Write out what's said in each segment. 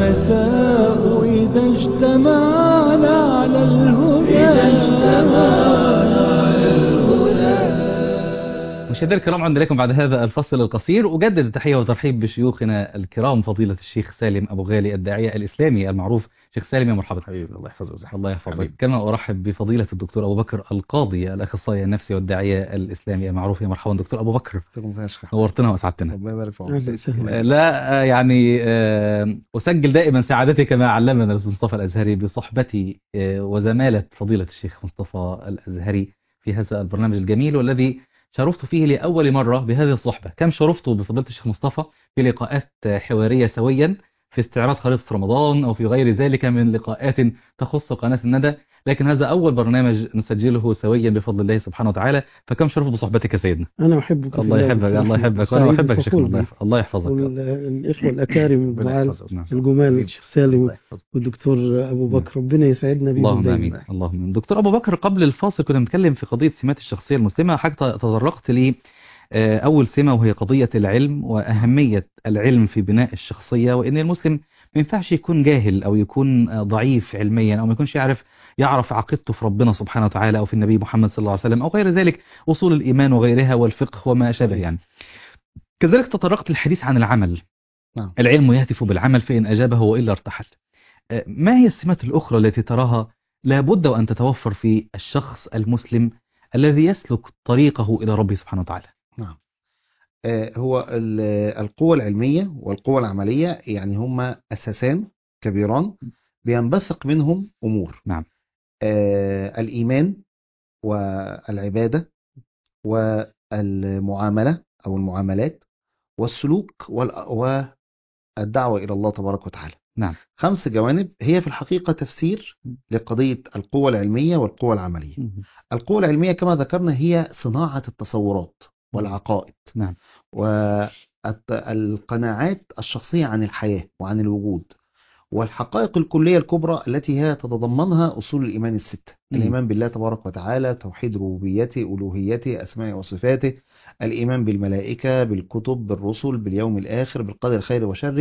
ونساء إذا اجتمعنا على الهدى مشاهدينا الكرام عندنا لكم بعد هذا الفصل القصير أجدد التحية والترحيب بشيوخنا الكرام فضيلة الشيخ سالم أبو غالي الداعية الإسلامي المعروف شيخ سالم يا مرحبا حبيبي الله يحفظه ويزحفظه. الله يحفظك حبيبي. كما أرحب بفضيلة الدكتور أبو بكر القاضي الأخصائي النفسي والداعية الإسلامي المعروف يا مرحبا دكتور أبو بكر شكراً يا شيخ. نورتنا وأسعدتنا ربنا يبارك في أهلا عمرك وسهلا. لا آه، يعني آه، أسجل دائما سعادتي كما علمنا الأستاذ مصطفى الأزهري بصحبتي آه، وزمالة فضيلة الشيخ مصطفى الأزهري في هذا البرنامج الجميل والذي شرفت فيه لأول مرة بهذه الصحبة كم شرفت بفضيلة الشيخ مصطفى في لقاءات حوارية سويا في استعراض خريطة رمضان أو في غير ذلك من لقاءات تخص قناة الندى لكن هذا أول برنامج نسجله سويا بفضل الله سبحانه وتعالى فكم شرف بصحبتك يا سيدنا أنا أحبك في الله يحبك دكتور الله أحمد. يحبك وأنا سعيد بحبك يا شيخ وفخور الله بك. يحفظ- الله يحفظك والإخوة الأكارم ربنا الضعال يحفظه. نعم. الجمال الشيخ سالم الله يحفظه. والدكتور أبو بكر ربنا يسعدنا بيهم اللهم دايما. امين اللهم امين دكتور ابو بكر قبل الفاصل كنا بنتكلم في قضيه سمات الشخصيه المسلمه حضرتك تطرقت لي آه، اول سمه وهي قضيه العلم واهميه العلم في بناء الشخصيه وان المسلم ما ينفعش يكون جاهل او يكون آه، ضعيف علميا او ما يكونش يعرف يعرف عقيدته في ربنا سبحانه وتعالى او في النبي محمد صلى الله عليه وسلم او غير ذلك اصول الايمان وغيرها والفقه وما شابه يعني كذلك تطرقت للحديث عن العمل نعم. العلم يهتف بالعمل فإن أجابه وإلا ارتحل آه، ما هي السمات الأخرى التي تراها لابد وأن تتوفر في الشخص المسلم الذي يسلك طريقه إلى ربه سبحانه وتعالى آه، هو ال- القوة العلمية والقوة العملية يعني هما أساسان كبيران بينبثق منهم أمور نعم. آه، الإيمان والعبادة والمعاملة أو المعاملات والسلوك وال- والدعوة إلى الله تبارك وتعالى نعم. خمس جوانب هي في الحقيقة تفسير لقضية القوة العلمية والقوة العملية القوة العلمية كما ذكرنا هي صناعة التصورات والعقائد نعم. والقناعات الشخصية عن الحياة وعن الوجود والحقائق الكلية الكبرى التي هي تتضمنها أصول الإيمان الستة مم. الإيمان بالله تبارك وتعالى توحيد ربوبيته ألوهيته أسمائه وصفاته الإيمان بالملائكة بالكتب بالرسل باليوم الآخر بالقدر خير وشره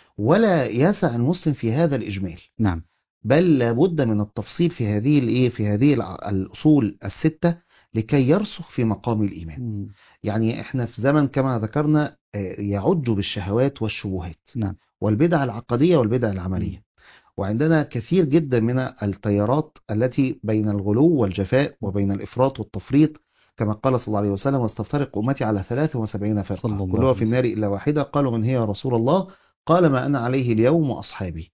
ولا يسع المسلم في هذا الإجمال نعم بل لابد من التفصيل في هذه الايه في هذه الع- الاصول السته لكي يرسخ في مقام الايمان يعني احنا في زمن كما ذكرنا آه، يعج بالشهوات والشبهات نعم. والبدع العقديه والبدع العمليه وعندنا كثير جدا من التيارات التي بين الغلو والجفاء وبين الافراط والتفريط كما قال صلى الله عليه وسلم واستفترق امتي على 73 صلى فرقه الله كلها عليه في النار الا واحده قالوا من هي يا رسول الله قال ما انا عليه اليوم واصحابي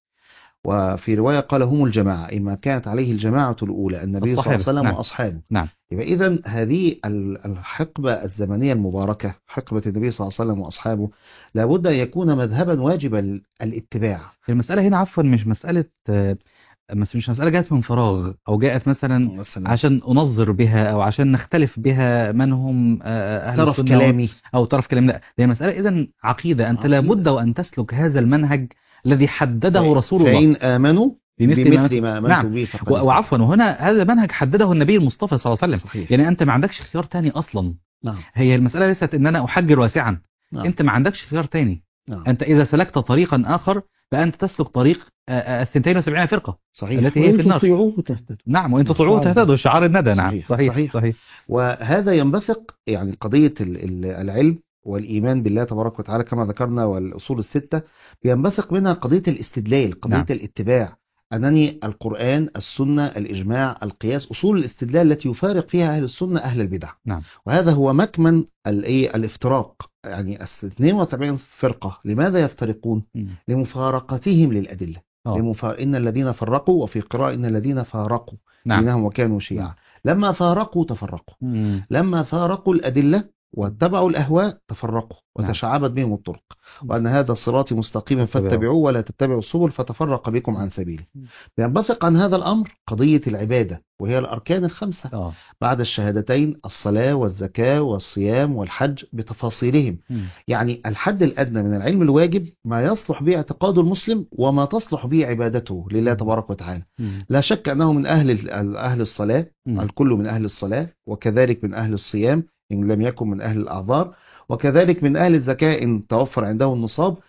وفي رواية قال هم الجماعة إما كانت عليه الجماعة الأولى النبي صلى الله عليه الصحابة، وسلم نعم. وأصحابه نعم. يبقى إذا هذه ال- الحقبة الزمنية المباركة حقبة النبي صلى الله عليه وسلم وأصحابه لابد أن يكون مذهبا واجب ال- الاتباع المسألة هنا عفوا مش مسألة آه، مش مش مسألة جاءت من فراغ أو جاءت مثلا مثلا عشان أنظر بها أو عشان نختلف بها من هم آه، أهل طرف السنة كلامي أو طرف كلام لا هي مسألة إذا عقيدة أنت عقيدة. لابد وأن تسلك هذا المنهج الذي حدده رسول الله فإن آمنوا بمثل ما بمثل ما آمنتم نعم. به فقد و- وعفوا وهنا هذا منهج حدده النبي المصطفى صلى الله عليه وسلم صحيح يعني أنت ما عندكش خيار تاني أصلا نعم هي المسألة ليست إن أنا أحجر واسعا نعم أنت ما عندكش خيار تاني نعم أنت إذا سلكت طريقا آخر فأنت تسلك طريق آه، آه، السنتين وسبعين فرقة صحيح التي هي في وإن النار تطيعوه تهتدوا نعم وإن تطيعوه شعار. تهتدوا شعار الندى نعم صحيح، صحيح صحيح. صحيح وهذا ينبثق يعني قضية ال- ال- العلم والإيمان بالله تبارك وتعالى كما ذكرنا والأصول الستة بينبثق منها قضية الاستدلال قضية نعم. الاتباع أنني القرآن السنة الإجماع القياس أصول الاستدلال التي يفارق فيها أهل السنة أهل البدع نعم. وهذا هو مكمن الإيه الافتراق يعني ال 72 فرقة لماذا يفترقون مم. لمفارقتهم للأدلة آه. لمفا... إن الذين فرقوا وفي قراءة إن الذين فارقوا نعم دينهم وكانوا شيعا نعم. لما فارقوا تفرقوا مم. لما فارقوا الأدلة واتبعوا الأهواء تفرقوا نعم. وتشعبت بهم الطرق وأن هذا صراطي مستقيما فاتبعوه. فاتبعوه ولا تتبعوا السبل فتفرق بكم عن سبيله مم. بينبثق عن هذا الأمر قضية العبادة وهي الأركان الخمسة آه بعد الشهادتين الصلاة والزكاة والصيام والحج بتفاصيلهم مم. يعني الحد الأدنى من العلم الواجب ما يصلح به اعتقاد المسلم وما تصلح به عبادته لله تبارك وتعالى مم. لا شك أنه من أهل ال- أهل الصلاة مم. الكل من أهل الصلاة وكذلك من أهل الصيام إن لم يكن من أهل الأعذار وكذلك من أهل الزكاة إن توفر عنده النصاب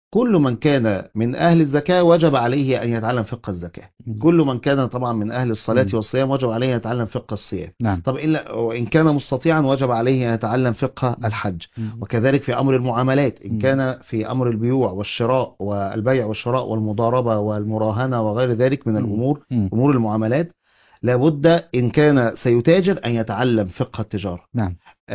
كل من كان من أهل الزكاة وجب عليه أن يتعلم فقه الزكاة كل من كان طبعا من أهل الصلاة مم. والصيام وجب عليه أن يتعلم فقه الصيام نعم طب إلا وإن كان مستطيعا وجب عليه أن يتعلم فقه الحج وكذلك في أمر المعاملات إن مم. كان في أمر البيوع والشراء والبيع والشراء والمضاربة والمراهنة وغير ذلك من مم. الأمور مم. أمور المعاملات لابد إن كان سيتاجر أن يتعلم فقه التجارة نعم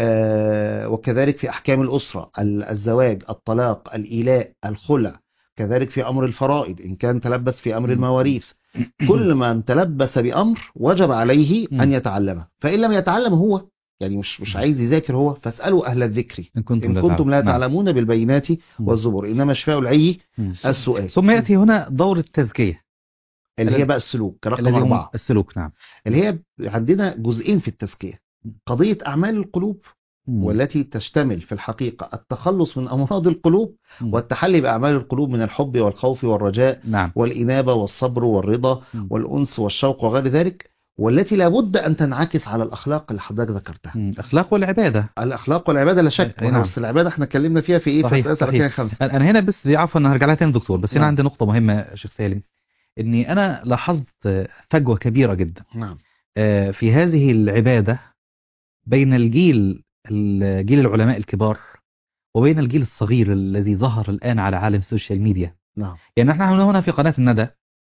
آه، وكذلك في أحكام الأسرة ال- الزواج الطلاق الإيلاء الخلع كذلك في أمر الفرائض إن كان تلبس في أمر مم. المواريث كل من تلبس بأمر وجب عليه مم. أن يتعلمه فإن لم يتعلم هو يعني مش مش مم. عايز يذاكر هو فاسألوا أهل الذكر إن كنتم إن كنتم لا نعم. تعلمون بالبينات مم. والزبر إنما شفاء العي مم. السؤال ثم يأتي هنا دور التزكية اللي هي الذي- بقى السلوك رقم الذي هو أربعة السلوك نعم اللي هي عندنا جزئين في التزكية قضية أعمال القلوب مم. والتي تشتمل في الحقيقة التخلص من أمراض القلوب مم. والتحلي بأعمال القلوب من الحب والخوف والرجاء نعم والإنابة والصبر والرضا مم. والأنس والشوق وغير ذلك والتي لابد أن تنعكس على الأخلاق اللي حضرتك ذكرتها مم. الأخلاق والعبادة الأخلاق والعبادة لا شك أي نعم. بس العبادة احنا اتكلمنا فيها في إيه صحيح، في صحيح. أركان خمسة أنا أنا هنا بس دي عفوا أنا هرجع لها تاني دكتور بس هنا نعم. عندي نقطة مهمة يا شيخ سالم إني أنا لاحظت فجوة كبيرة جدا نعم آه، في هذه العبادة بين الجيل جيل العلماء الكبار وبين الجيل الصغير الذي ظهر الآن على عالم السوشيال ميديا نعم يعني نحن هنا في قناة الندى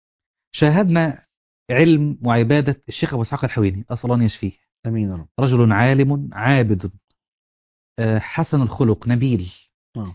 شاهدنا علم وعبادة الشيخ أبو إسحاق الحويني أسأل الله أن يشفيه أمين يا رب رجل عالم عابد آه، حسن الخلق نبيل نعم.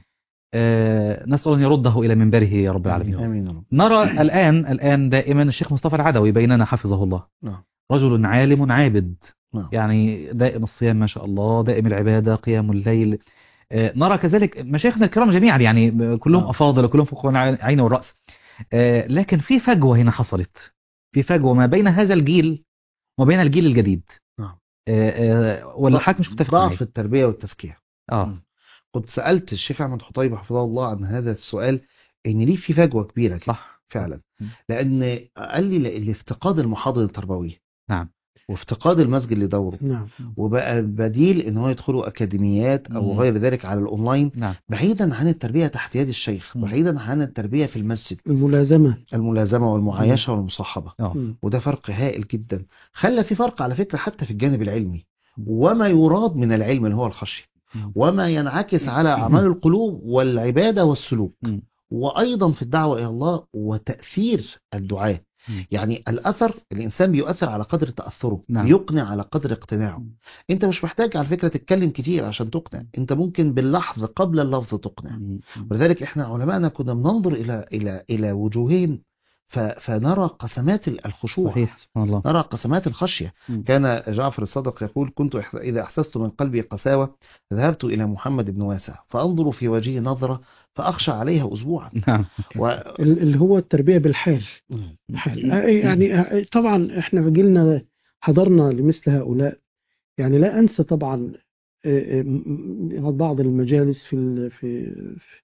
آه، نسأل أن يرده إلى منبره يا رب العالمين أمين يا رب نرى الآن الآن دائما الشيخ مصطفى العدوي بيننا حفظه الله نعم. رجل عالم عابد نعم. يعني دائم الصيام ما شاء الله دائم العبادة قيام الليل آه، نرى كذلك مشايخنا الكرام جميعا يعني كلهم نعم. أفاضل وكلهم فوق العين والرأس آه، لكن في فجوة هنا حصلت في فجوة ما بين هذا الجيل وبين الجيل الجديد نعم. آه، آه، ولا حضرتك مش متفق معي ضعف التربية والتزكية اه كنت سألت الشيخ أحمد حطيب حفظه الله عن هذا السؤال إن ليه في فجوة كبيرة كده صح فعلا م. لأن قال لي ل- لافتقاد المحاضر التربوية نعم. وافتقاد المسجد لدوره نعم وبقى البديل ان هو يدخلوا اكاديميات او مم. غير ذلك على الاونلاين نعم بعيدا عن التربيه تحت يد الشيخ مم. بعيدا عن التربيه في المسجد الملازمة الملازمه والمعايشه والمصاحبه اه مم. وده فرق هائل جدا خلى في فرق على فكره حتى في الجانب العلمي وما يراد من العلم اللي هو الخشيه مم. وما ينعكس على اعمال القلوب والعباده والسلوك مم. وايضا في الدعوه الى الله وتاثير الدعاء مم. يعني الاثر الانسان بيؤثر على قدر تاثره نعم. بيقنع على قدر اقتناعه مم. انت مش محتاج على فكره تتكلم كتير عشان تقنع انت ممكن باللحظه قبل اللفظ تقنع مم. ولذلك احنا علماءنا كنا بننظر الى الى الى وجوههم ف- فنرى قسمات الخشوع صحيح سبحان الله نرى قسمات الخشية مم. كان جعفر الصادق يقول كنت إح- إذا أحسست من قلبي قساوة ذهبت إلى محمد بن واسع فأنظر في وجهه نظرة فأخشى عليها أسبوعا نعم و... ال- اللي هو التربية بالحال حال آه، يعني آه، طبعا احنا جيلنا حضرنا لمثل هؤلاء يعني لا انسى طبعا آه، آه، م- م- بعض المجالس في ال- في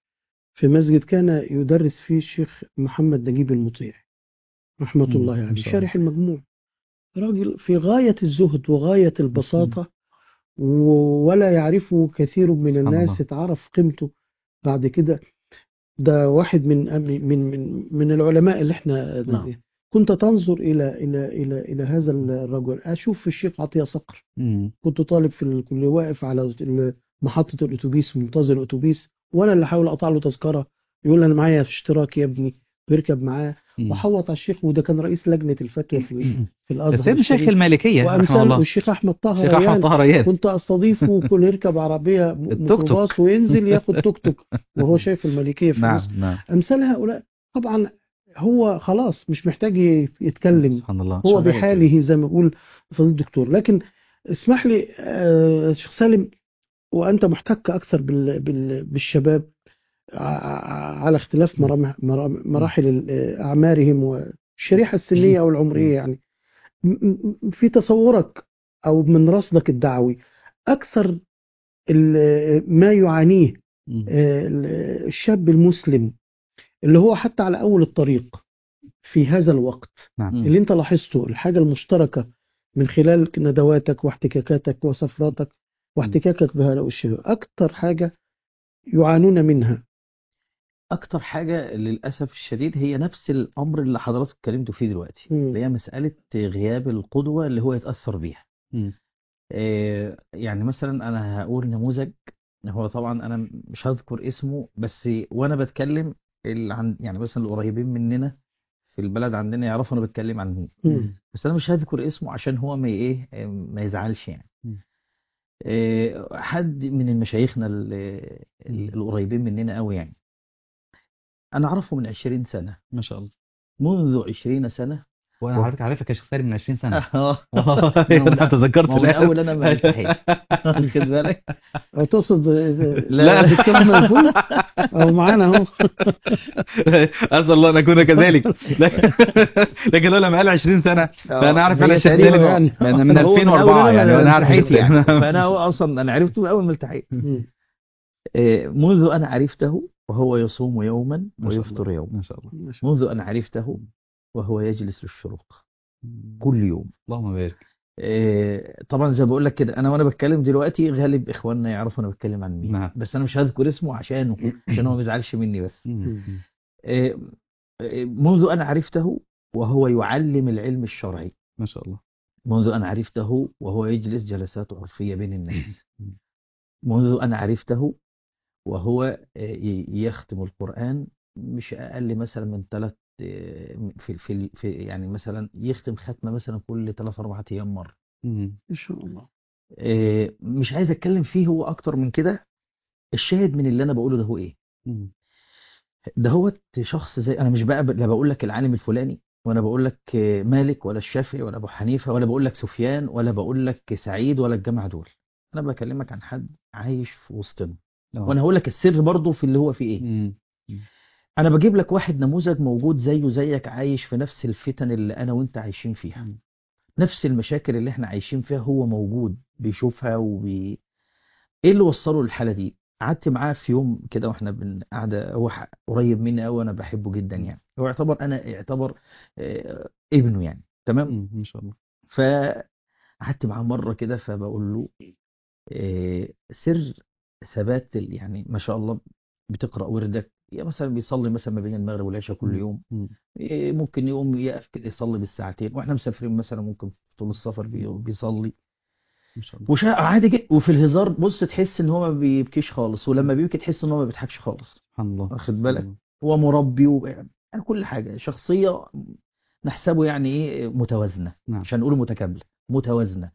في مسجد كان يدرس فيه الشيخ محمد نجيب المطيع رحمة مم، الله ما عليه شاء الله. شارح المجموع راجل في غاية الزهد وغاية البساطة و- ولا يعرفه كثير من سبحان الناس الله. اتعرف قيمته بعد كده ده واحد من من من من العلماء اللي احنا نعم. كنت تنظر الى الى الى الى هذا الرجل اشوف الشيخ عطيه صقر مم. كنت طالب في الكليه واقف على ال- محطه الاتوبيس منتظر الاتوبيس وانا اللي احاول اقطع له تذكره يقول انا معايا اشتراك يا ابني ويركب معاه مم. وحوط على الشيخ وده كان رئيس لجنه الفتوى في في الازهر بس هي مشايخ الشريف. المالكية رحمه وامثال الله والشيخ احمد طه الشيخ أحمد ريان طه ريان كنت استضيفه وكل يركب عربيه م- التوك توك. ميكروباص وينزل ياخد توك توك وهو شايف الملكيه في نعم مصر نعم امثال هؤلاء طبعا هو خلاص مش محتاج يتكلم سبحان الله هو شغال بحاله زي ما بيقول فضيله الدكتور لكن اسمح لي آه، شيخ سالم وانت محتك اكثر بال- بال- بالشباب ع- على اختلاف مرام- مرام- مراحل ال- اعمارهم والشريحه السنيه او العمريه يعني م- م- في تصورك او من رصدك الدعوي اكثر ال- ما يعانيه مم. آه، الشاب المسلم اللي هو حتى على اول الطريق في هذا الوقت نعم مم. اللي انت لاحظته الحاجه المشتركه من خلال ندواتك واحتكاكاتك وسفراتك واحتكاكك بهؤلاء الشباب اكثر حاجه يعانون منها اكتر حاجه للاسف الشديد هي نفس الامر اللي حضرتك اتكلمتوا فيه دلوقتي مم. اللي هي مساله غياب القدوه اللي هو يتاثر بيها مم. آه، يعني مثلا انا هقول نموذج هو طبعا انا مش هذكر اسمه بس وانا بتكلم اللي عن يعني مثلا القريبين مننا في البلد عندنا يعرفوا انا بتكلم عن مين مم. بس انا مش هذكر اسمه عشان هو ما ايه آه، ما يزعلش يعني مم. آه، حد من مشايخنا ال- مم. ال- القريبين مننا قوي يعني انا اعرفه من 20 سنة ما شاء الله منذ 20 سنة وانا عارف عارفك يا شيخ سالم من 20 سنه اه انا تذكرت ما هو من الآن. اول انا ما التحيت واخد بالك أو تقصد لا. بتتكلم من فوق أو معانا أهو اسال الله ان اكون كذلك لكن لكن لو لما قال 20 سنه فانا اعرف هي انا الشيخ تقريبا سالم يعني. من من هو من 2004 أول يعني أنا وانا عارف التحيت الشيخ يعني سالم فانا هو اصلا انا عرفته من اول ما التحيت مم. آه، منذ أن عرفته وهو يصوم يوما ما شاء ويفطر يوما ما شاء الله ما شاء منذ أن عرفته وهو يجلس للشروق كل يوم اللهم بارك آه، طبعا زي ما بقول لك كده انا وانا بتكلم دلوقتي غالب اخواننا يعرفوا انا بتكلم عن مين نعم. بس انا مش هذكر اسمه عشانه عشان هو ما يزعلش مني بس مم. آه، آه، منذ أن عرفته وهو يعلم العلم الشرعي ما شاء الله منذ أن عرفته وهو يجلس جلسات عرفية بين الناس منذ أن عرفته وهو آه، ي- يختم القرآن مش أقل مثلا من ثلاث في في في يعني مثلا يختم ختمة مثلا كل ثلاث أربع أيام مرة مم. ما شاء الله آه، مش عايز أتكلم فيه هو أكتر من كده الشاهد من اللي أنا بقوله ده هو إيه مم. ده هو شخص زي أنا مش بقى لا بقول لك العالم الفلاني ولا بقول لك آه، مالك ولا الشافعي ولا أبو حنيفة ولا بقول لك سفيان ولا بقول لك سعيد ولا الجماعة دول أنا بكلمك عن حد عايش في وسطنا آه. وانا هقول لك السر برضه في اللي هو فيه ايه مم. انا بجيب لك واحد نموذج موجود زيه زيك عايش في نفس الفتن اللي انا وانت عايشين فيها مم. نفس المشاكل اللي احنا عايشين فيها هو موجود بيشوفها وبي ايه اللي وصله للحالة دي قعدت معاه في يوم كده واحنا بنقعد هو ح- قريب مني قوي انا بحبه جدا يعني هو يعتبر انا يعتبر آه، ابنه يعني تمام مم. ما شاء الله فقعدت معاه مرة كده فبقول له آه، سر ثبات ال- يعني ما شاء الله بتقرأ وردك يا مثلا بيصلي مثلا ما بين المغرب والعشاء كل مم. يوم مم. إيه ممكن يقوم يقف كده يصلي بالساعتين واحنا مسافرين مثلا ممكن طول السفر بي- بيصلي ما شاء الله وشا عادي جدا وفي الهزار بص تحس ان هو ما بيبكيش خالص ولما بيبكي تحس ان هو ما بيضحكش خالص سبحان الله واخد سبحان بالك الله. هو مربي و... يعني كل حاجة شخصية نحسبه يعني ايه متوازنة نعم. عشان نقول متكاملة متوازنة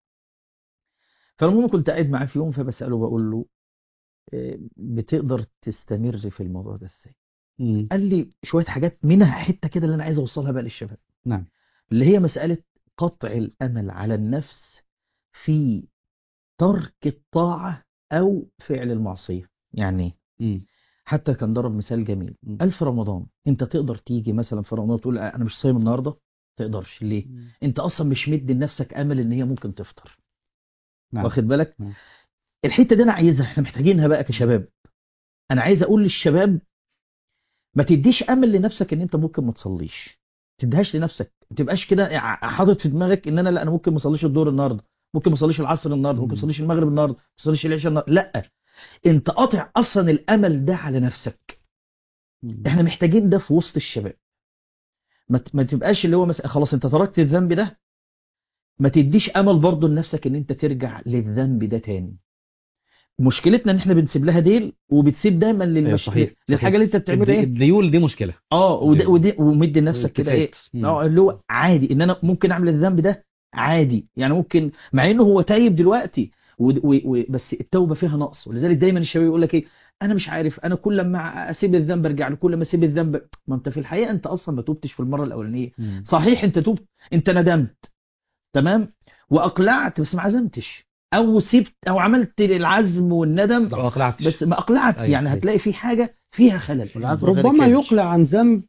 فالمهم كنت قاعد معاه في يوم فبسأله بقول له إيه، بتقدر تستمر في الموضوع ده ازاي مم. قال لي شوية حاجات منها حتة كده اللي انا عايز اوصلها بقى للشباب نعم اللي هي مسألة قطع الأمل على النفس في ترك الطاعة أو فعل المعصية يعني إيه؟ مم. حتى كان ضرب مثال جميل مم. ألف رمضان أنت تقدر تيجي مثلا في رمضان تقول أنا مش صايم النهاردة تقدرش ليه أنت أصلا مش مدي لنفسك أمل إن هي ممكن تفطر نعم واخد بالك نعم. الحتة دي أنا عايزها إحنا محتاجينها بقى كشباب أنا عايز أقول للشباب ما تديش أمل لنفسك إن أنت ممكن ما تصليش ما تديهاش لنفسك ما تبقاش كده ع- حاطط في دماغك ان انا لا انا ممكن ما اصليش الظهر النهارده ممكن ما اصليش العصر النهارده ممكن ما اصليش المغرب النهارده ما اصليش العشاء النهارده لا انت قاطع اصلا الامل ده على نفسك مم. احنا محتاجين ده في وسط الشباب ما ت- ما تبقاش اللي هو مثلا خلاص انت تركت الذنب ده ما تديش امل برضه لنفسك ان انت ترجع للذنب ده تاني مشكلتنا ان احنا بنسيب لها ديل وبتسيب دايما أيوة، للمش... صحيح، صحيح. للحاجه اللي انت بتعملها الدي- ايه الديول دي مشكلة اه وده ديول. وده ومدي لنفسك كده ايه التفات. مم. اه اللي هو عادي ان انا ممكن اعمل الذنب ده عادي يعني ممكن مع انه هو تايب دلوقتي و... و... و... بس التوبه فيها نقص ولذلك دايما الشباب يقول لك ايه انا مش عارف انا كل ما اسيب الذنب ارجع له كل ما اسيب الذنب ما انت في الحقيقه انت اصلا ما توبتش في المره الاولانيه مم. صحيح انت توبت انت ندمت تمام واقلعت بس ما عزمتش او سبت او عملت العزم والندم لو أقلعتش بس ما اقلعت أيوة، يعني أيوة. هتلاقي في حاجه فيها خلل والعزم غير ربما الكامل. يقلع عن ذنب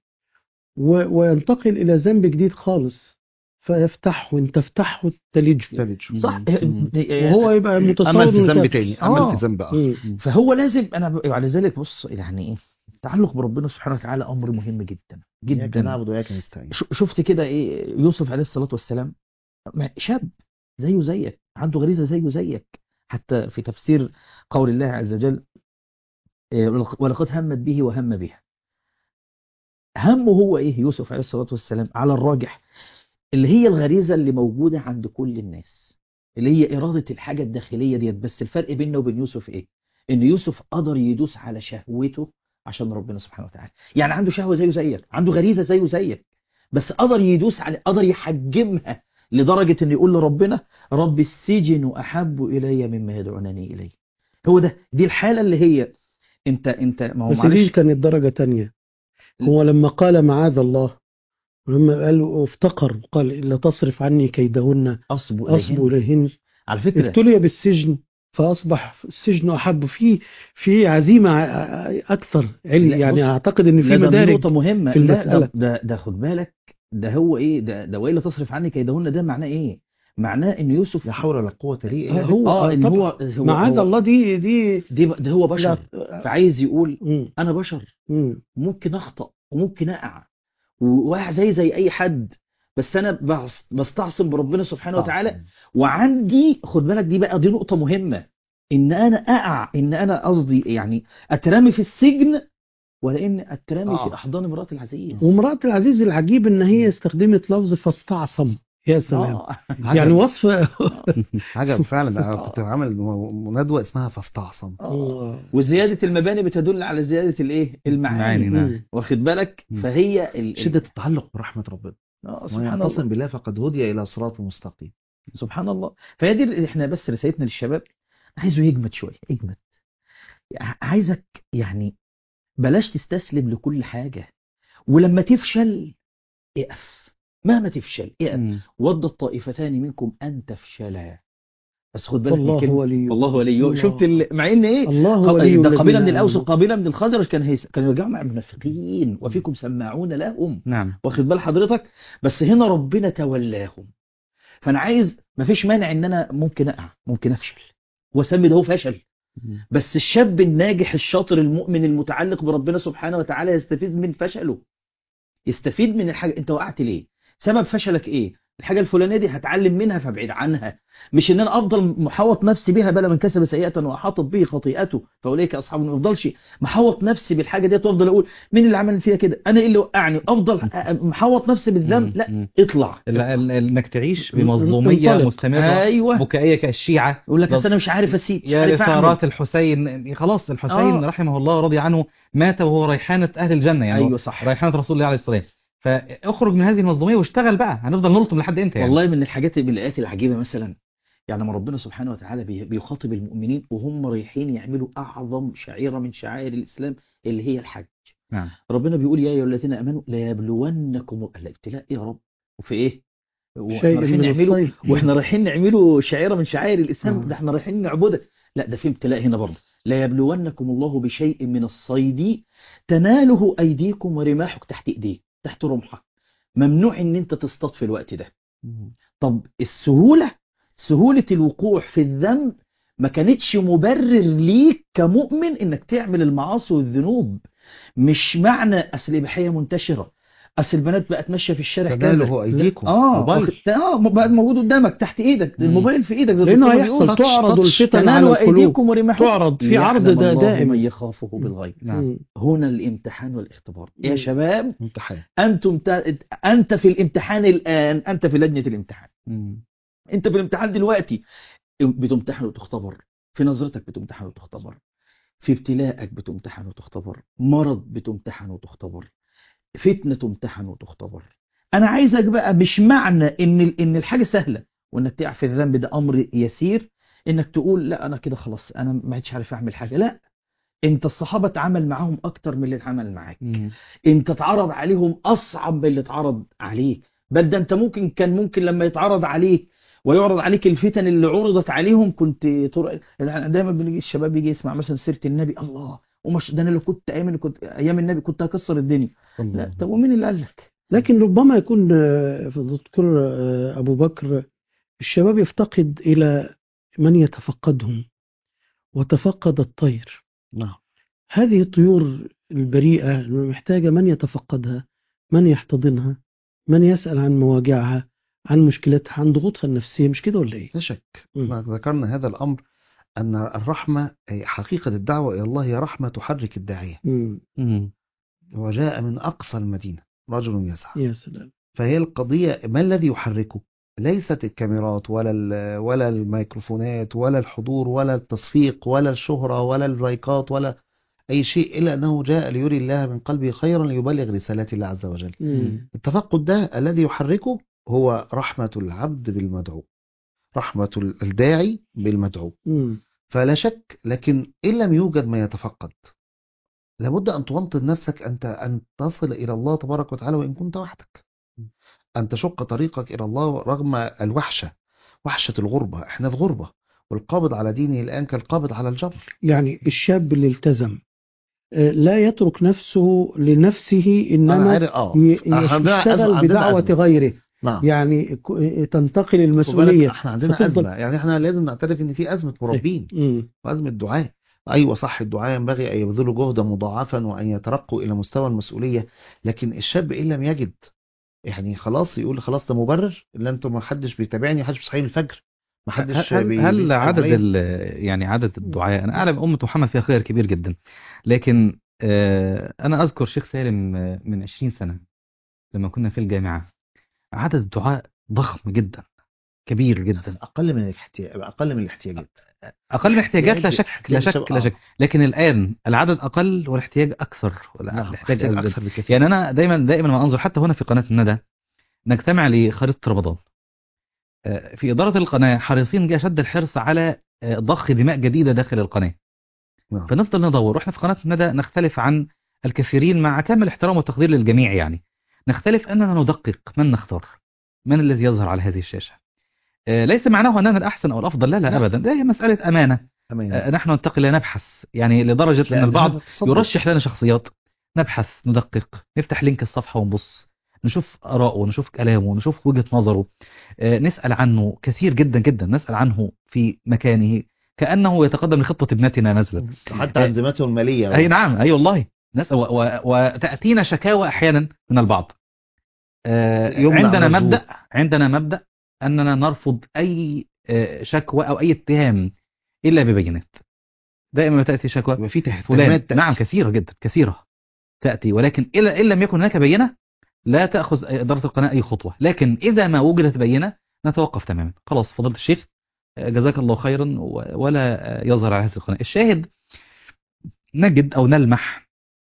و- وينتقل إلى ذنب جديد خالص فيفتحه إن تفتحه تلجه تلج. صح مم. وهو يبقى متصور امل في إنه ذنب تاب. تاني آه. امل في ذنب اخر مم. فهو لازم انا ب... على ذلك بص يعني ايه التعلق بربنا سبحانه وتعالى امر مهم جدا اياك جدا نعبد واياك نستعين ش- شفت كده ايه يوسف عليه الصلاه والسلام ما- شاب زيه زيك عنده غريزه زيه زيك حتى في تفسير قول الله عز وجل إيه، ولقد همت به وهم بها همه هو ايه يوسف عليه الصلاة والسلام على الراجح اللي هي الغريزة اللي موجودة عند كل الناس اللي هي إرادة الحاجة الداخلية ديت بس الفرق بينه وبين يوسف ايه ان يوسف قدر يدوس على شهوته عشان ربنا سبحانه وتعالى يعني عنده شهوة زيه زيك عنده غريزة زيه زيك بس قدر يدوس على قدر يحجمها لدرجة ان يقول لربنا رب السجن احب الي مما يدعونني اليه هو ده دي الحالة اللي هي انت انت ما هو بس دي معلش كانت درجة تانية هو لما قال معاذ الله ولما قال افتقر قال إلا تصرف عني كيدهن اصب أصب اليهن إليهن على فكرة ابتلي بالسجن فأصبح السجن أحب في في عزيمة ع- أكثر علم لا، يعني بص، أعتقد إن في لا ده دي مدارج نقطة مهمة في لا المسألة. ده, ده, ده خد بالك ده هو ايه ده ده والا تصرف عني كيدهن ده معناه ايه معناه ان يوسف لا حول ولا قوة لي آه، إلا هو اه آه، ان طبعا. هو, هو معاذ هو الله دي دي دي ب- ده هو بشر لا فعايز يقول مم، انا بشر مم. ممكن اخطأ وممكن اقع وواقع زي زي اي حد بس انا بس- بستعصم بربنا سبحانه وتعالى وعندي خد بالك دي بقى دي نقطة مهمة ان انا اقع ان انا قصدي يعني اترمي في السجن ولا ان اترمي آه. في احضان امرأة العزيز وامرأة العزيز العجيب إن هي استخدمت لفظ فاستعصم يا سلام آه. عجب. يعني وصف عجب فعلا ده أنا آه. كنت عامل م- ندوة اسمها فاستعصم آه. وزيادة المباني بتدل على زيادة الايه المعاني معاني، نعم. مم. واخد بالك مم. فهي ال... ال- شدة التعلق برحمة ربنا آه ومن سبحان يعتصم الله بالله فقد هدي إلى صراط مستقيم سبحان الله فهي دي احنا بس رسالتنا للشباب عايزه يجمد شويه يجمد ع- عايزك يعني بلاش تستسلم لكل حاجه ولما تفشل اقف مهما تفشل اقف مم. ود الطائفتان منكم ان تفشلا بس خد بالك من والله كلمة ولي والله ولي الله. شفت ال... مع ان ايه الله قب- ولي ده الذين قبيله من الاوس آمنوا. وقبيله من الخزرج كان هيس... كانوا يرجعوا مع المنافقين وفيكم سماعون لهم نعم واخد بال حضرتك بس هنا ربنا تولاهم فانا عايز مفيش مانع ان انا ممكن اقع ممكن افشل واسمي ده هو فشل بس الشاب الناجح الشاطر المؤمن المتعلق بربنا سبحانه وتعالى يستفيد من فشله يستفيد من الحاجه انت وقعت ليه سبب فشلك ايه الحاجه الفلانيه دي هتعلم منها فابعد عنها مش ان انا افضل محوط نفسي بها بلا من كسب سيئه واحاطت به خطيئته فاولئك اصحاب النار. ما افضلش محوط نفسي بالحاجه ديت وافضل اقول مين اللي عمل فيها كده انا ايه اللي وقعني افضل محوط نفسي بالذنب لا مم. اطلع ال- ال- انك تعيش بمظلوميه انطلق. مستمره ايوه بكائيه كالشيعه يقول لك طب أصل انا مش عارف اسيب مش يا عارف اعمل لثارات الحسين خلاص الحسين آه. رحمه الله ورضي عنه مات وهو ريحانة أهل الجنة يعني ايوه صح ريحانة رسول الله عليه الصلاة والسلام فاخرج من هذه المظلومية واشتغل بقى هنفضل نلطم لحد امتى يعني والله من الحاجات بالايات العجيبه مثلا يعني لما ربنا سبحانه وتعالى بي- بيخاطب المؤمنين وهم رايحين يعملوا اعظم شعيره من شعائر الاسلام اللي هي الحج نعم ربنا بيقول يا ايها الذين امنوا ليبلونكم الابتلاء يا رب وفي ايه واحنا شيء رايحين من نعمله الصيد واحنا رايحين نعمله شعيره من شعائر الاسلام آه. ده احنا رايحين نعبدك لا ده في ابتلاء هنا برضه لا يبلونكم الله بشيء من الصيد تناله ايديكم ورماحك تحت ايديك تحت رمحك ممنوع ان انت تصطاد في الوقت ده طب السهولة سهولة الوقوع في الذنب ما كانتش مبرر ليك كمؤمن انك تعمل المعاصي والذنوب مش معنى اصل الاباحيه منتشره اصل البنات بقت ماشيه في الشارع كذا تناله أيديكم اه موبايل واخد- اه بقى موجود قدامك تحت ايدك مم. الموبايل في ايدك زي لأنه الدكتور هيحصل بيقول. تعرض تاتش. الفتن على تنالوا القلوب ايديكم ورماحكم تعرض في عرض ليعلم ده الله دائم من يخافه بالغيب نعم مم. هنا الامتحان والاختبار يا مم. شباب امتحان انتم تا... انت في الامتحان الان انت في لجنه الامتحان مم. انت في الامتحان دلوقتي بتمتحن وتختبر في نظرتك بتمتحن وتختبر في ابتلاءك بتمتحن وتختبر مرض بتمتحن وتختبر فتنة تمتحن وتختبر انا عايزك بقى مش معنى ان ال- ان الحاجة سهلة وانك تقع في الذنب ده امر يسير انك تقول لا انا كده خلاص انا ما عادش عارف اعمل حاجة لا انت الصحابة اتعامل معاهم اكتر من اللي اتعامل معاك مم. انت اتعرض عليهم اصعب من اللي اتعرض عليك بل ده انت ممكن كان ممكن لما يتعرض عليك ويعرض عليك الفتن اللي عرضت عليهم كنت تر... دايما بنيجي الشباب يجي يسمع مثلا سيره النبي الله ومش ده انا لو كنت ايام كنت ايام النبي كنت هكسر الدنيا صلى الله لا عليه طب ومين اللي قال لك لكن ربما يكون آه، في الدكتور آه، أبو بكر الشباب يفتقد إلى من يتفقدهم وتفقد الطير نعم هذه الطيور البريئة محتاجة من يتفقدها من يحتضنها من يسأل عن مواجعها عن مشكلتها عن ضغوطها النفسية مش كده ولا إيه؟ لا شك مم. ما ذكرنا هذا الأمر أن الرحمة أي حقيقة الدعوة إلى الله هي رحمة تحرك الداعية مم. مم. وجاء من أقصى المدينة رجل يسعى يا سلام فهي القضية ما الذي يحركه ليست الكاميرات ولا ال- ولا الميكروفونات ولا الحضور ولا التصفيق ولا الشهرة ولا اللايكات ولا أي شيء إلا أنه جاء ليري الله من قلبه خيرا ليبلغ رسالات الله عز وجل مم. التفقد ده الذي يحركه هو رحمة العبد بالمدعو رحمة الداعي بالمدعو مم. فلا شك لكن إن لم يوجد ما يتفقد لابد أن توطن نفسك أنت أن تصل إلى الله تبارك وتعالى وإن كنت وحدك أن تشق طريقك إلى الله رغم الوحشة وحشة الغربة إحنا في غربة والقابض على دينه الآن كالقابض على الجمر يعني الشاب اللي التزم آه، لا يترك نفسه لنفسه أنا إنما عارف آه ي- عندنا يشتغل أزمة- عندنا بدعوة أزمة. غيره نعم يعني ك- تنتقل خد بالك المسؤولية احنا عندنا فتفضل- أزمة يعني احنا لازم نعترف إن في أزمة مربين مم. وأزمة دعاء أيوة صح الدعاء ينبغي أن يبذلوا جهدا مضاعفا وأن يترقوا إلى مستوى المسؤولية لكن الشاب إن لم يجد يعني خلاص يقول خلاص ده مبرر اللي انتم ما حدش بيتابعني ما حدش بيصحيني الفجر ما حدش هل, بي- هل بيسأل عدد عليا. ال- يعني عدد الدعاء انا اعلم امه محمد فيها خير كبير جدا لكن آه، انا اذكر شيخ سالم آه، من 20 سنه لما كنا في الجامعه عدد الدعاء ضخم جدا كبير جدا أقل من الاحتياج أقل من الاحتياجات اقل من الاحتياجات لا شك لا احتياج شك لا آه. شك لكن الان العدد اقل والاحتياج اكثر نعم الاحتياج احتياج أزيد. أكثر بكثير يعني انا دايما دائما ما انظر حتى هنا في قناه الندى نجتمع لخريطه رمضان آه، في اداره القناه حريصين اشد الحرص على آه، ضخ دماء جديده داخل القناه نعم. فنفضل ندور واحنا في قناه الندى نختلف عن الكثيرين مع كامل الاحترام والتقدير للجميع يعني نختلف اننا ندقق من نختار من الذي يظهر على هذه الشاشه آه، ليس معناه اننا الاحسن او الافضل لا لا, لا. ابدا ده هي مساله امانه أمان. آه، نحن ننتقل لا نبحث يعني لدرجه لأن ان البعض هذا تصدق. يرشح لنا شخصيات نبحث ندقق نفتح لينك الصفحة ونبص نشوف آراءه نشوف كلامه نشوف وجهة نظره آه، نسأل عنه كثير جدا جدا نسأل عنه في مكانه كأنه يتقدم لخطة ابنتنا مثلا حتى أنظمته المالية أي نعم أي والله نسأل و- و- وتأتينا شكاوى أحيانا من البعض آه، يمنع عندنا مرزوق. مبدأ عندنا مبدأ أننا نرفض أي آه، شكوى أو أي اتهام إلا ببينات دائما ما تأتي شكوى يبقى في ته- فلان تهمات تأتي. نعم كثيرة جدا كثيرة تأتي ولكن إلا إن لم يكن هناك بينة لا تأخذ إدارة القناة أي خطوة لكن إذا ما وجدت بينة نتوقف تماما خلاص فضلت الشيخ آه، جزاك الله خيرا و- ولا آه، يظهر على هذه القناة الشاهد نجد أو نلمح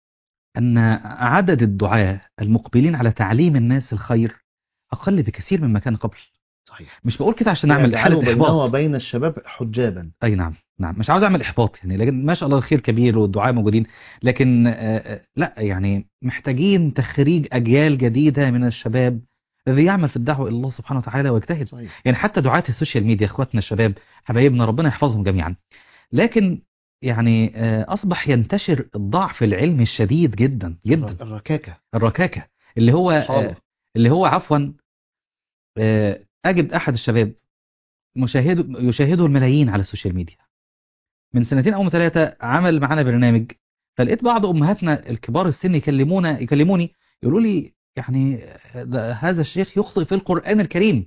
أن عدد الدعاة المقبلين على تعليم الناس الخير أقل بكثير مما كان قبل صحيح مش بقول كده عشان نعمل يجعل حالة بينه إحباط وبين الشباب حجابا اي نعم نعم مش عاوز اعمل احباط يعني لكن ما شاء الله الخير كبير والدعاء موجودين لكن آه، آه، لا يعني محتاجين تخريج اجيال جديده من الشباب الذي يعمل في الدعوه الى الله سبحانه وتعالى ويجتهد صحيح يعني حتى دعاة السوشيال ميديا اخواتنا الشباب حبايبنا ربنا يحفظهم جميعا لكن يعني آه، اصبح ينتشر الضعف العلمي الشديد جدا جدا الركاكة الركاكه اللي هو آه، حاضر. اللي هو عفوا آه، اجد احد الشباب مشاهده يشاهده الملايين على السوشيال ميديا من سنتين او من ثلاثه عمل معانا برنامج فلقيت بعض امهاتنا الكبار السن يكلمونا يكلموني يقولوا لي يعني ده هذا الشيخ يخطئ في القران الكريم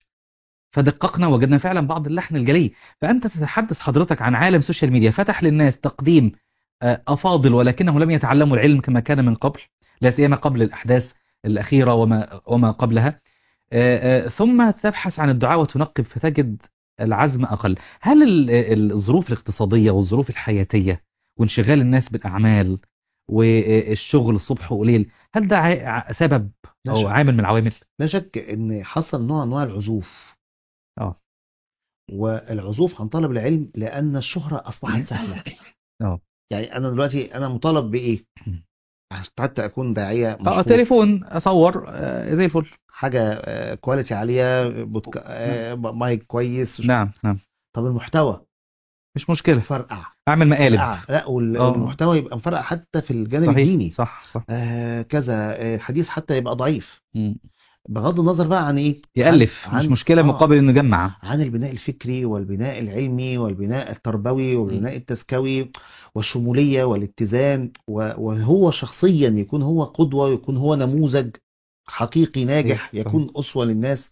فدققنا وجدنا فعلا بعض اللحن الجلي فانت تتحدث حضرتك عن عالم سوشيال ميديا فتح للناس تقديم آه، افاضل ولكنهم لم يتعلموا العلم كما كان من قبل لا سيما قبل الاحداث الاخيره وما وما قبلها آه، آه، ثم تبحث عن الدعاء وتنقب فتجد العزم أقل هل ال- الظروف الاقتصادية والظروف الحياتية وانشغال الناس بالأعمال والشغل الصبح وليل هل ده ع- ع- سبب لا أو شك. عامل من العوامل؟ لا شك ان حصل نوع انواع العزوف اه والعزوف عن طلب العلم لان الشهرة اصبحت سهلة اه يعني انا دلوقتي انا مطالب بايه حتى اكون داعية اه مشهور تليفون أصور آه، زي الفل حاجة آه، كواليتي عالية بودكا... آه، مايك كويس نعم نعم طب المحتوى مش مشكلة مفرقع أعمل مقالب فرقع. لا وال- آه. والمحتوى يبقى مفرقع حتى في الجانب صحيح الديني صح صح آه كذا آه حديث حتى يبقى ضعيف مم. بغض النظر بقى عن ايه يألف عن- مش عن- مشكلة آه. مقابل إنه يجمع عن البناء الفكري والبناء العلمي والبناء التربوي والبناء التزكوي والشمولية والاتزان و- وهو شخصيا يكون هو قدوة يكون هو نموذج حقيقي ناجح صحيح. يكون أسوة للناس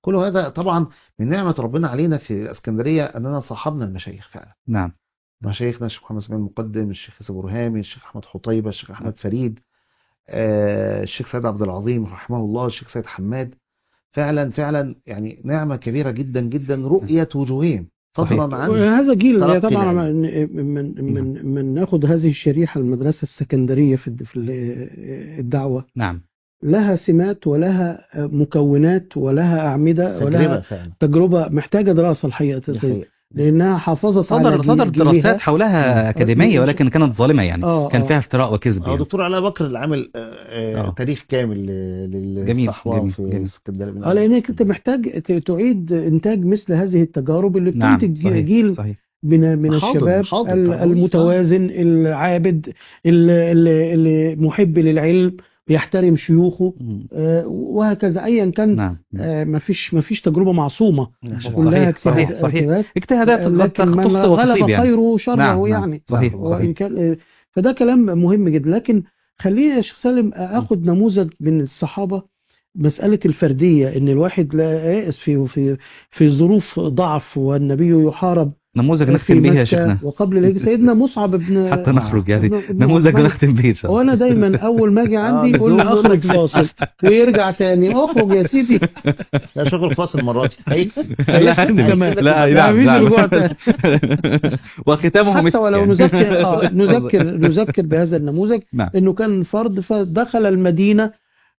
كل هذا طبعا من نعمة ربنا علينا في اسكندرية اننا صاحبنا المشايخ فعلا نعم مشايخنا الشيخ محمد اسماعيل المقدم الشيخ يوسف برهامي الشيخ احمد حطيبة الشيخ احمد فريد آه، الشيخ سيد عبد العظيم رحمه الله الشيخ سيد حماد فعلا فعلا يعني نعمة كبيرة جدا جدا رؤية وجوههم فضلا صحيح. عن هذا جيل تلقي طبعا العلم. من من من, من ناخذ هذه الشريحه المدرسه السكندريه في الد- في ال- الدعوه نعم لها سمات ولها مكونات ولها اعمده تجربة ولها فعلا تجربه محتاجه دراسه الحقيقه دي تسير حقيقة. لانها حافظت على صدر جيل- صدر جيلها. دراسات حولها أكاديمية ولكن كانت ظالمة يعني آه، كان آه. فيها افتراء وكذب هو يعني. دكتور علاء بكر اللي عامل آه، آه، آه. تاريخ كامل ل- جميل، للصحوة جميل، في جميل. اسكندرية من اه أول لانك انت اسكندرية. محتاج ت- تعيد انتاج مثل هذه التجارب اللي نعم بتنتج صحيح جيل صحيح من من حاضر، الشباب حاضر، ال- طبعاً. المتوازن العابد اللي, اللي, اللي محب للعلم بيحترم شيوخه مم. آه، وهكذا ايا كان نعم آه، مفيش مفيش تجربه معصومه نعم. كلها صحيح صحيح اجتهاد- صحيح اجتهادات اجتهادات لكن من تخطئ غلب وتصيب يعني خيره شره نعم، نعم. يعني صحيح، وإن صحيح. كان فده كلام مهم جدا لكن خليني يا شيخ سالم اخد نموذج من الصحابه مسألة الفردية إن الواحد لا يأس في في في ظروف ضعف والنبي يحارب نموذج في نختم به يا مكة شيخنا وقبل الهجرة سيدنا مصعب بن حتى نخرج يعني ابن- ابن نموذج عثمان. نختم به إن شاء الله وانا دايما اول ما اجي عندي آه، يقول لي بدون اخرج فاصل ويرجع تاني اخرج يا سيدي لا شغل فاصل المرة دي هيكسب لا هيكسب كمان. لا لا، نعم مفيش نعم رجوع تاني. وختامه حتى مسك ولو يعني. نذكر آه نذكر نذكر بهذا النموذج نعم انه كان فرد فدخل المدينه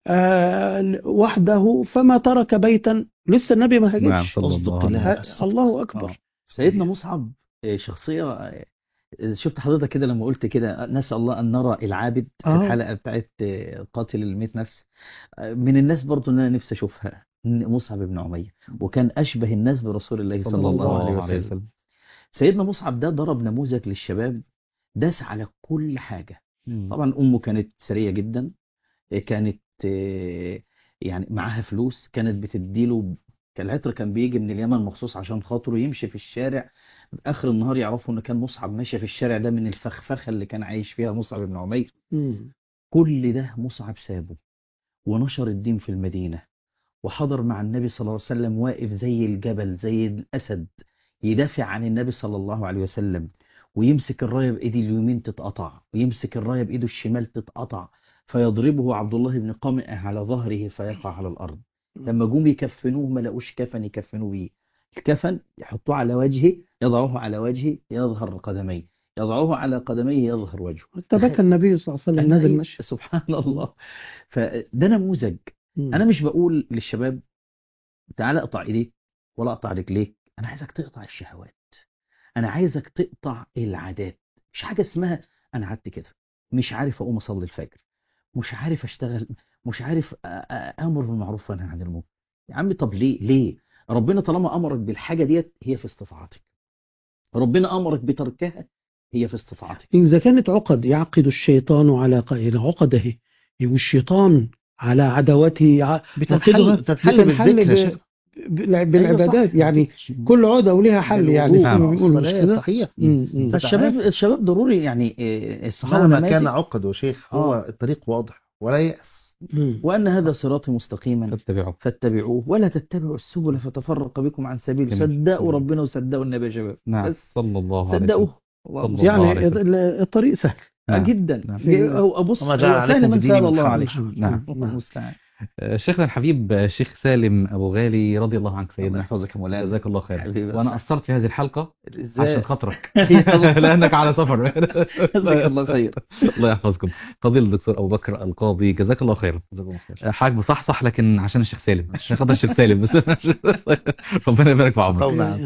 آه وحده فما ترك بيتا لسه النبي ما نعم هاجرش صلى أصدق الله عليه الله. ه- بس. الله اكبر سيدنا مصعب آه، شخصية آه، شفت حضرتك كده لما قلت كده نسأل الله أن نرى العابد في آه. الحلقة بتاعت آه، قاتل المئة نفس آه، من الناس برضو اللي أنا نفسي أشوفها ن- مصعب بن عمير وكان أشبه الناس برسول الله صلى الله عليه وسلم سيدنا مصعب ده ضرب نموذج للشباب داس على كل حاجة مم. طبعا أمه كانت ثرية جدا آه، كانت آه، يعني معاها فلوس كانت بتديله كان العطر كان بيجي من اليمن مخصوص عشان خاطره يمشي في الشارع اخر النهار يعرفوا ان كان مصعب ماشي في الشارع ده من الفخفخه اللي كان عايش فيها مصعب بن عمير مم. كل ده مصعب سابه ونشر الدين في المدينه وحضر مع النبي صلى الله عليه وسلم واقف زي الجبل زي الاسد يدافع عن النبي صلى الله عليه وسلم ويمسك الرايه بايده اليمين تتقطع ويمسك الرايه بايده الشمال تتقطع فيضربه عبد الله بن قمئة على ظهره فيقع على الارض لما جم يكفنوه ما لقوش كفن يكفنوه بيه الكفن يحطوه على وجهه يضعوه على وجهه يظهر قدميه يضعوه على قدميه يظهر وجهه حتى بكى النبي صلى الله عليه وسلم نازل أنا- مشي سبحان الله فده نموذج مم. انا مش بقول للشباب تعالى اقطع ايديك ولا اقطع رجليك انا عايزك تقطع الشهوات انا عايزك تقطع العادات مش حاجه اسمها انا قعدت كده مش عارف اقوم اصلي الفجر مش عارف اشتغل مش عارف أ- أ- امر بالمعروف وانهى عن المنكر يا عم طب ليه ليه ربنا طالما امرك بالحاجه ديت هي في استطاعتك ربنا امرك بتركها هي في استطاعتك إذا كانت عقد يعقد الشيطان على قائل عقده والشيطان على عدوته ع- بتتحل عقدها بتتحل بتنحل بالذكر يا ب- شيخ. ب- بالعبادات يعني كل عقدة وليها حل يعني بالوضوء، زي ما بيقولوا مش الصلاة، كده؟ صحيح مم، مم. فالشباب الشباب ضروري يعني إيه، الصحابه مهما نماذج كان عقد يا شيخ هو آه. الطريق واضح ولا يأس مم. وان هذا صراطي مستقيما فاتبعوا فاتبعوه ولا تتبعوا السبل فتفرق بكم عن سبيله جميل. صدقوا جميل. ربنا وصدقوا النبي يا شباب نعم بس صلى الله عليه صدقوا وسلم الله صلى الله يعني عليه وسلم. ال- الطريق سهل نعم. جدا نعم. هو ابص وما جعل هو عليكم سهل من في سهل الدين من الله حرج. عليه نعم. الله المستعان آه، شيخنا الحبيب آه، الشيخ سالم أبو غالي رضي الله عنك الله سيدنا يحفظك يا مولانا جزاك الله خير حبيبي. وأنا قصرت في هذه الحلقة عشان ازاي خاطرك لأنك على سفر جزاك الله خير الله يحفظكم فضيل الدكتور أبو بكر القاضي جزاك الله خير حاج بصحصح لكن عشان الشيخ سالم عشان خاطر الشيخ سالم بس ربنا يبارك في عمرك طبعا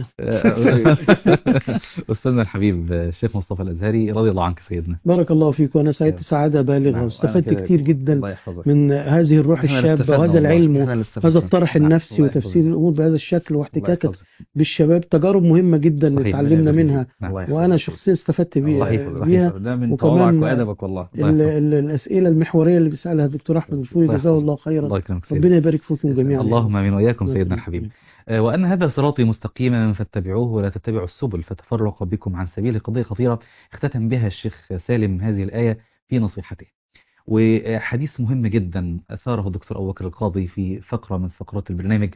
أستاذنا الحبيب الشيخ مصطفى الأزهري رضي الله عنك سيدنا بارك الله فيك وأنا سعدت سعادة بالغة نعم، واستفدت وأنا كده- كتير جدا الله يحفظك من هذه الروح إحنا اللي الشابة استفدنا وهذا والله. العلم إحنا اللي استفدنا. هذا الطرح نعم، النفسي الله وتفسير يحفظك. الأمور بهذا الشكل الله واحتكاكك يحفظك. بالشباب تجارب مهمة جدا صحيح. اتعلمنا منها نعم. الله يحفظك. وأنا شخصيا استفدت بي- صحيح، بيها ده من وكمان تواضعك وادبك والله الله ال- يحفظك. ال- الأسئلة المحورية اللي بيسألها الدكتور أحمد الفوري الله جزاه يحفظك. الله خيرا الله يكرمك سيدنا ربنا يبارك فيكم جميعا اللهم امين واياكم الله سيدنا يكرمك. الحبيب آه، وان هذا صراطي مستقيما فاتبعوه ولا تتبعوا السبل فتفرق بكم عن سبيل قضيه خطيره اختتم بها الشيخ سالم هذه الايه في نصيحته وحديث مهم جدا اثاره الدكتور ابو بكر القاضي في فقره من فقرات البرنامج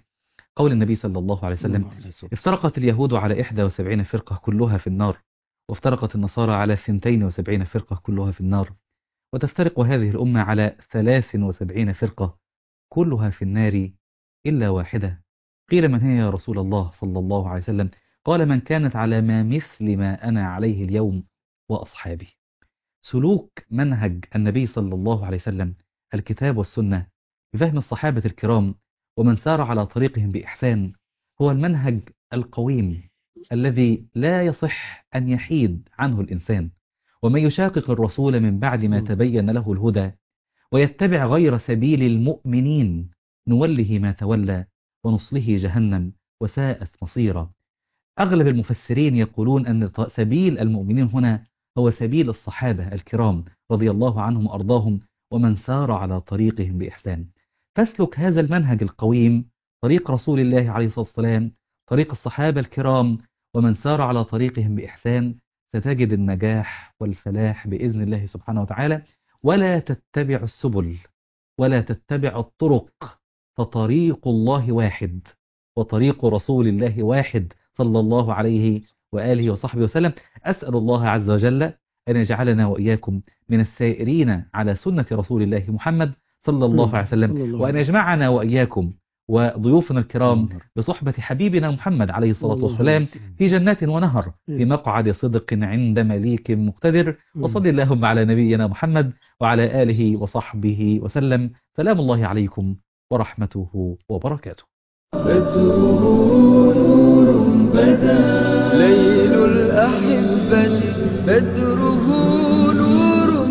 قول النبي صلى الله عليه وسلم افترقت اليهود على 71 فرقة كلها في النار وافترقت النصارى على 72 فرقة كلها في النار وتفترق هذه الأمة على 73 فرقة كلها في النار إلا واحدة قيل من هي يا رسول الله صلى الله عليه وسلم قال من كانت على ما مثل ما أنا عليه اليوم وأصحابي سلوك منهج النبي صلى الله عليه وسلم الكتاب والسنة بفهم الصحابة الكرام ومن سار على طريقهم بإحسان هو المنهج القويم الذي لا يصح أن يحيد عنه الإنسان ومن يشاقق الرسول من بعد ما تبين له الهدى ويتبع غير سبيل المؤمنين نوله ما تولى ونصله جهنم وساءت مصيرا أغلب المفسرين يقولون أن سبيل المؤمنين هنا هو سبيل الصحابة الكرام رضي الله عنهم وأرضاهم ومن سار على طريقهم بإحسان فاسلك هذا المنهج القويم طريق رسول الله عليه الصلاة والسلام طريق الصحابة الكرام ومن سار على طريقهم بإحسان ستجد النجاح والفلاح بإذن الله سبحانه وتعالى ولا تتبع السبل ولا تتبع الطرق فطريق الله واحد وطريق رسول الله واحد صلى الله عليه وآله وصحبه وسلم أسأل الله عز وجل أن يجعلنا وإياكم من السائرين على سنة رسول الله محمد صلى الله عليه صلى وسلم الله وأن عليه يجمعنا وإياكم وضيوفنا الكرام بصحبة حبيبنا محمد عليه الصلاة الله والسلام وسلم. في جنات ونهر في مقعد صدق عند مليك مقتدر وصل اللهم على نبينا محمد وعلى آله وصحبه وسلم سلام الله عليكم ورحمته وبركاته بدره نور بدا ليل الأحبة بدره نور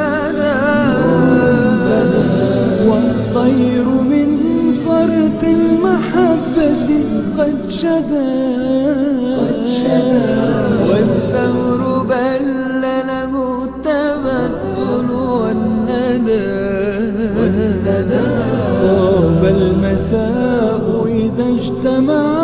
بدا والطير من فرط المحبة قد شدا والثور بل له التبتل والندى طاب المساء إذا اجتمع